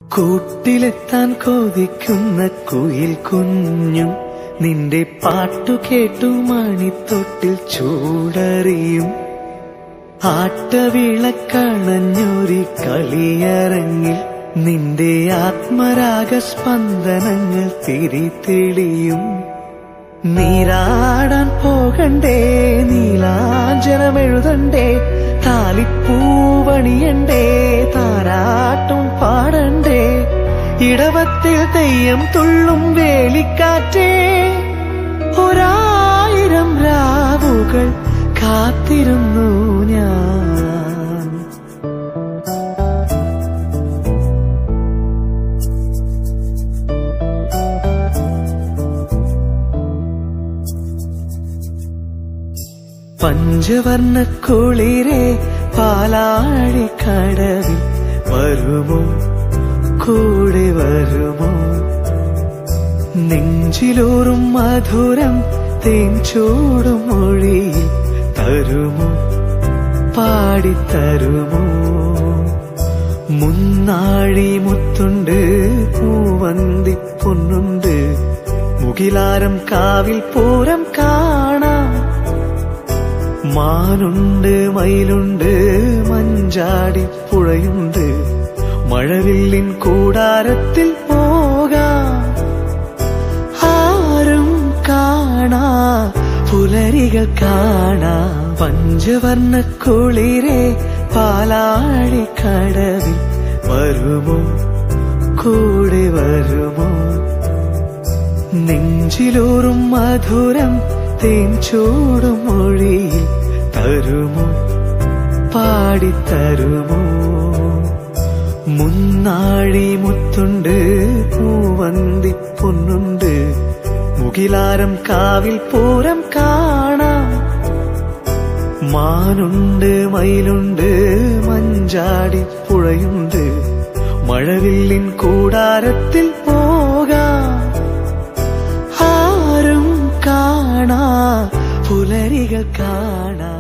കൂട്ടിലെത്താൻ കൊതിക്കുന്ന കുയിൽ കുഞ്ഞും നിന്റെ പാട്ടു കേട്ടു മണിത്തൊട്ടിൽ ചൂടറിയും ആട്ടവിളക്കണഞ്ഞൊരി കളിയരങ്ങിൽ നിന്റെ ആത്മരാഗ സ്പന്ദനങ്ങൾ തിരിതെളിയും നീരാടാൻ പോകണ്ടേ നീലാഞ്ജനമെഴുതണ്ടേ താലിപ്പൂവണിയണ്ടേ താരാട്ടും പാടണ്ടേ ഇടവത്തിൽ തെയ്യം തുള്ളും വേലിക്കാറ്റേ ഒരായിരം രാവുകൾ കാത്തിരുന്നു ഞാൻ പഞ്ചവർണ്ണ കുളിരെ പാലാഴി കടവിൽ വരുമോ കൂടെ വരുമോ നെഞ്ചിലൂറും മധുരം തേൻ ചൂടും മൊഴിയിൽ തരുമോ പാടിത്തരുമോ മുന്നാഴി മുത്തുണ്ട് പൂവന്തി പൊന്നുണ്ട് മുകിലാരം കാവിൽ പൂരം കാണാം മാനുണ്ട് മയിലുണ്ട് മഞ്ചാടി പുഴയുണ്ട് മഴവില്ലിൻ കൂടാരത്തിൽ പോകാം ആരും കാണാ പുലരികൾ കാണാ പഞ്ചവർണ്ണ കുളിരെ പാലാഴി കടവിൽ വരുമോ കൂടെ വരുമോ നെഞ്ചിലൂറും മധുരം തേൻ ചൂടും മൊഴിയിൽ തരുമോ പാടിത്തരുമോ മുന്നാഴി മുത്തുണ്ട് പൂവന്തി പൊന്നുണ്ട് മുകിലാരം കാവിൽ പൂരം കാണാം മാനുണ്ട് മയിലുണ്ട് മഞ്ചാടി പുഴയുണ്ട് മഴവില്ലിൻ കൂടാരത്തിൽ പോകാം ആരും കാണാ പുലരികൾ കാണാ